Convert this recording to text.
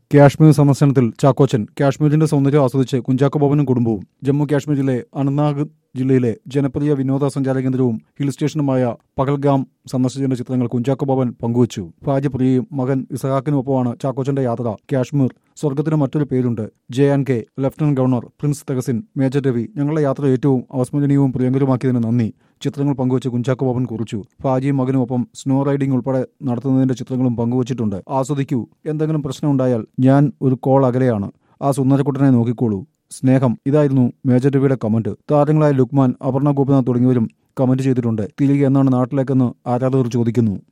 കാശ്മീർ സന്ദർശനത്തിൽ ചാക്കോച്ചൻ കാശ്മീരിന്റെ സൗന്ദര്യം ആസ്വദിച്ച് കുഞ്ചാക്കോ ബോബനും കുടുംബവും ജമ്മു കാശ്മീരിലെ അനന്ത്നാഗ് ജില്ലയിലെ ജനപ്രിയ വിനോദസഞ്ചാര കേന്ദ്രവും ഹിൽ സ്റ്റേഷനുമായ പകൽഗാം സന്ദർശിച്ചതിന്റെ ചിത്രങ്ങൾ കുഞ്ചാക്കോ ബോബൻ പങ്കുവച്ചു ഭാര്യ പ്രിയയും മകൻ ഇസഹാക്കിനുമൊപ്പമാണ് ചാക്കോച്ചന്റെ യാത്ര കാശ്മീർ സ്വർഗത്തിന് മറ്റൊരു പേരുണ്ട് J and K lieutenant governor prince തെഗസിൻ മേജർ രവി ഞങ്ങളുടെ യാത്ര ഏറ്റവും അവസ്മരണീയവും പ്രിയങ്കരമാക്കിയതിന് നന്ദി ചിത്രങ്ങൾ പങ്കുവച്ച് കുഞ്ചാക്കോ ബോബൻ കുറിച്ചു ഭാര്യയും മകനുമൊപ്പം സ്നോ റൈഡിംഗ് ഉൾപ്പെടെ നടത്തുന്നതിന്റെ ചിത്രങ്ങളും പങ്കുവച്ചിട്ടുണ്ട് ആസ്വദിക്കൂ എന്തെങ്കിലും പ്രശ്നമുണ്ടായാൽ ഞാൻ ഒരു കോൾ അകലെയാണ് ആ സുന്ദരക്കുട്ടനെ നോക്കിക്കോളൂ സ്നേഹം ഇതായിരുന്നു മേജർ രവിയുടെ കമന്റ് താരങ്ങളായ ലുക്മാൻ അപർണ ഗോപിനാഥ് തുടങ്ങിയവരും കമന്റ് ചെയ്തിട്ടുണ്ട് തിരികെ എന്നാണ് നാട്ടിലേക്കെന്ന് ആരാധകർ ചോദിക്കുന്നു